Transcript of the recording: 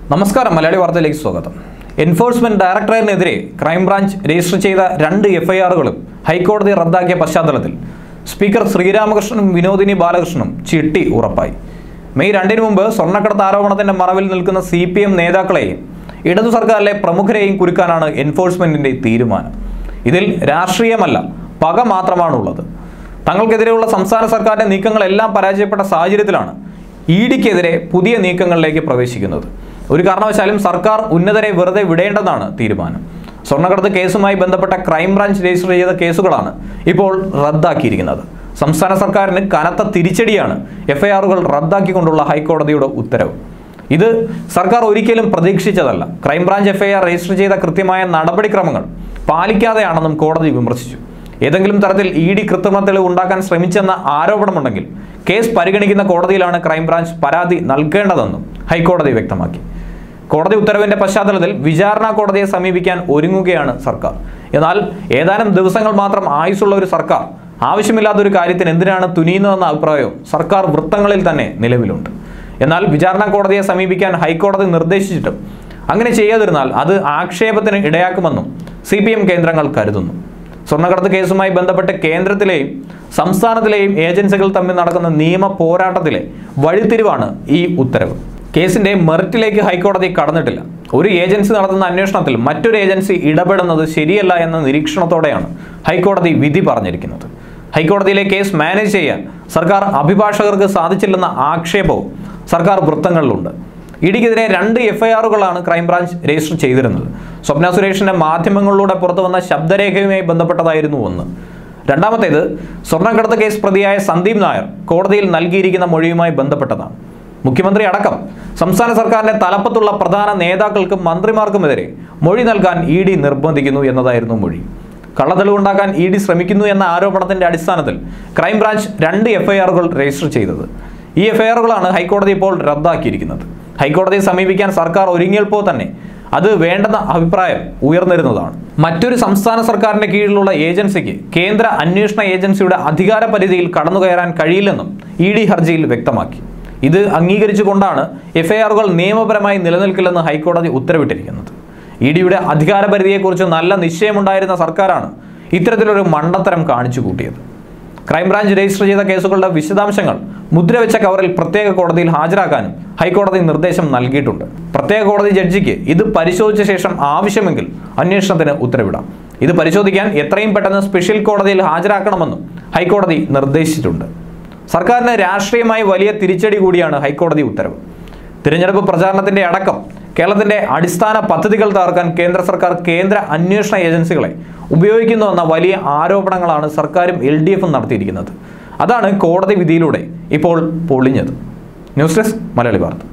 നമസ്കാരം മലയാളി വാർത്തയിലേക്ക് സ്വാഗതം എൻഫോഴ്സ്മെന്റ് ഡയറക്ടറേറ്റിനെതിരെ ക്രൈംബ്രാഞ്ച് രജിസ്റ്റർ ചെയ്ത രണ്ട് എഫ്ഐആറുകളും ഹൈക്കോടതി റദ്ദാക്കിയ പശ്ചാത്തലത്തിൽ സ്പീക്കർ ശ്രീരാമകൃഷ്ണനും വിനോദിനി ബാലകൃഷ്ണനും ചിട്ടി ഉറപ്പായി മെയ് രണ്ടിന് മുമ്പ് സ്വർണ്ണക്കടത്ത് ആരോപണത്തിന്റെ മറവിൽ നിൽക്കുന്ന സി പി എം നേതാക്കളെയും ഇടതു സർക്കാരിലെ പ്രമുഖരെയും കുരുക്കാനാണ് എൻഫോഴ്സ്മെന്റിന്റെ തീരുമാനം ഇതിൽ രാഷ്ട്രീയമല്ല പക മാത്രമാണുള്ളത് തങ്ങൾക്കെതിരെയുള്ള സംസ്ഥാന സർക്കാരിന്റെ നീക്കങ്ങളെല്ലാം പരാജയപ്പെട്ട സാഹചര്യത്തിലാണ് ഇ ഡിക്കെതിരെ പുതിയ നീക്കങ്ങളിലേക്ക് പ്രവേശിക്കുന്നത് ഒരു കാരണവശാലും സർക്കാർ ഉന്നതരെ വെറുതെ വിടേണ്ടെന്നാണ് തീരുമാനം സ്വർണ്ണക്കടത്ത് കേസുമായി ബന്ധപ്പെട്ട ക്രൈംബ്രാഞ്ച് രജിസ്റ്റർ ചെയ്ത കേസുകളാണ് ഇപ്പോൾ റദ്ദാക്കിയിരിക്കുന്നത് സംസ്ഥാന സർക്കാരിന് കനത്ത തിരിച്ചടിയാണ് എഫ്ഐആറുകൾ റദ്ദാക്കിക്കൊണ്ടുള്ള ഹൈക്കോടതിയുടെ ഉത്തരവ് ഇത് സർക്കാർ ഒരിക്കലും പ്രതീക്ഷിച്ചതല്ല ക്രൈംബ്രാഞ്ച് എഫ്ഐആർ രജിസ്റ്റർ ചെയ്ത കൃത്യമായ നടപടിക്രമങ്ങൾ പാലിക്കാതെയാണെന്നും കോടതി വിമർശിച്ചു ഏതെങ്കിലും തരത്തിൽ ഇ ഡി കൃത്രിമ തെളിവ് ഉണ്ടാക്കാൻ ശ്രമിച്ചെന്ന ആരോപണമുണ്ടെങ്കിൽ കേസ് പരിഗണിക്കുന്ന കോടതിയിലാണ് ക്രൈംബ്രാഞ്ച് പരാതി നൽകേണ്ടതെന്നും ഹൈക്കോടതി വ്യക്തമാക്കി കോടതി ഉത്തരവിന്റെ പശ്ചാത്തലത്തിൽ വിചാരണ കോടതിയെ സമീപിക്കാൻ ഒരുങ്ങുകയാണ് സർക്കാർ എന്നാൽ ഏതാനും ദിവസങ്ങൾ മാത്രം ആയുസുള്ള ഒരു സർക്കാർ ആവശ്യമില്ലാത്ത ഒരു കാര്യത്തിന് എന്തിനാണ് തുനിയുന്നതെന്ന അഭിപ്രായവും സർക്കാർ വൃത്തങ്ങളിൽ തന്നെ നിലവിലുണ്ട് എന്നാൽ വിചാരണ കോടതിയെ സമീപിക്കാൻ ഹൈക്കോടതി നിർദ്ദേശിച്ചിട്ടും അങ്ങനെ ചെയ്യാതിരുന്നാൽ അത് ആക്ഷേപത്തിന് ഇടയാക്കുമെന്നും സി കേന്ദ്രങ്ങൾ കരുതുന്നു സ്വർണ്ണക്കടത്ത് കേസുമായി ബന്ധപ്പെട്ട് കേന്ദ്രത്തിലെയും സംസ്ഥാനത്തിലെയും ഏജൻസികൾ തമ്മിൽ നടക്കുന്ന നിയമ പോരാട്ടത്തിലെ വഴിത്തിരിവാണ് ഈ ഉത്തരവ് കേസിന്റെ മെറിറ്റിലേക്ക് ഹൈക്കോടതി കടന്നിട്ടില്ല ഒരു ഏജൻസി നടത്തുന്ന അന്വേഷണത്തിൽ മറ്റൊരു ഏജൻസി ഇടപെടുന്നത് ശരിയല്ല എന്ന നിരീക്ഷണത്തോടെയാണ് ഹൈക്കോടതി വിധി പറഞ്ഞിരിക്കുന്നത് ഹൈക്കോടതിയിലെ കേസ് മാനേജ് ചെയ്യാൻ സർക്കാർ അഭിഭാഷകർക്ക് സാധിച്ചില്ലെന്ന ആക്ഷേപവും സർക്കാർ വൃത്തങ്ങളിലുണ്ട് ഇടിക്കെതിരെ രണ്ട് എഫ്ഐആറുകളാണ് ക്രൈംബ്രാഞ്ച് രജിസ്റ്റർ ചെയ്തിരുന്നത് സ്വപ്ന സുരേഷിന്റെ മാധ്യമങ്ങളിലൂടെ പുറത്തു വന്ന ശബ്ദരേഖയുമായി ബന്ധപ്പെട്ടതായിരുന്നു ഒന്ന് രണ്ടാമത്തേത് സ്വർണ്ണക്കടത്ത് കേസ് പ്രതിയായ സന്ദീപ് നായർ കോടതിയിൽ നൽകിയിരിക്കുന്ന മൊഴിയുമായി ബന്ധപ്പെട്ടതാണ് മുഖ്യമന്ത്രി അടക്കം സംസ്ഥാന സർക്കാരിന്റെ തലപ്പത്തുള്ള പ്രധാന നേതാക്കൾക്കും മന്ത്രിമാർക്കുമെതിരെ മൊഴി നൽകാൻ ഇ ഡി നിർബന്ധിക്കുന്നു എന്നതായിരുന്നു മൊഴി കള്ളത്തെളിവുണ്ടാക്കാൻ ഇ ഡി ശ്രമിക്കുന്നു എന്ന ആരോപണത്തിന്റെ അടിസ്ഥാനത്തിൽ ക്രൈംബ്രാഞ്ച് രണ്ട് എഫ്ഐആറുകൾ രജിസ്റ്റർ ചെയ്തത് ഈ എഫ്ഐആറുകളാണ് ഹൈക്കോടതി ഇപ്പോൾ റദ്ദാക്കിയിരിക്കുന്നത് ഹൈക്കോടതിയെ സമീപിക്കാൻ സർക്കാർ ഒരുങ്ങിയപ്പോൾ തന്നെ അത് വേണ്ടെന്ന അഭിപ്രായം ഉയർന്നിരുന്നതാണ് മറ്റൊരു സംസ്ഥാന സർക്കാരിന്റെ കീഴിലുള്ള ഏജൻസിക്ക് കേന്ദ്ര അന്വേഷണ ഏജൻസിയുടെ അധികാര പരിധിയിൽ കടന്നുകയറാൻ കഴിയില്ലെന്നും ഇ ഡി ഹർജിയിൽ വ്യക്തമാക്കി ഇത് അംഗീകരിച്ചുകൊണ്ടാണ് എഫ്ഐആറുകൾ നിയമപരമായി നിലനിൽക്കില്ലെന്ന് ഹൈക്കോടതി ഉത്തരവിട്ടിരിക്കുന്നത് ഇ ഡിയുടെ അധികാര പരിധിയെക്കുറിച്ച് നല്ല നിശ്ചയമുണ്ടായിരുന്ന സർക്കാരാണ് ഇത്തരത്തിലൊരു മണ്ടത്തരം കാണിച്ചു കൂട്ടിയത് ക്രൈംബ്രാഞ്ച് രജിസ്റ്റർ ചെയ്ത കേസുകളുടെ വിശദാംശങ്ങൾ മുദ്രവെച്ച കവറിൽ പ്രത്യേക കോടതിയിൽ ഹാജരാക്കാനും ഹൈക്കോടതി നിർദ്ദേശം നൽകിയിട്ടുണ്ട് പ്രത്യേക കോടതി ജഡ്ജിക്ക് ഇത് പരിശോധിച്ച ശേഷം ആവശ്യമെങ്കിൽ അന്വേഷണത്തിന് ഉത്തരവിടാം ഇത് പരിശോധിക്കാൻ എത്രയും പെട്ടെന്ന് സ്പെഷ്യൽ കോടതിയിൽ ഹാജരാക്കണമെന്നും ഹൈക്കോടതി നിർദ്ദേശിച്ചിട്ടുണ്ട് സർക്കാരിന് രാഷ്ട്രീയമായി വലിയ തിരിച്ചടി കൂടിയാണ് ഹൈക്കോടതി ഉത്തരവ് തിരഞ്ഞെടുപ്പ് പ്രചാരണത്തിന്റെ അടക്കം കേരളത്തിന്റെ അടിസ്ഥാന പദ്ധതികൾ തകർക്കാൻ കേന്ദ്ര സർക്കാർ കേന്ദ്ര അന്വേഷണ ഏജൻസികളെ ഉപയോഗിക്കുന്നുവെന്ന വലിയ ആരോപണങ്ങളാണ് സർക്കാരും എൽ ഡി എഫും നടത്തിയിരിക്കുന്നത് അതാണ് കോടതി വിധിയിലൂടെ ഇപ്പോൾ പൊളിഞ്ഞത് ന്യൂസ് ഡെസ്ക് മലയാളി വാർത്ത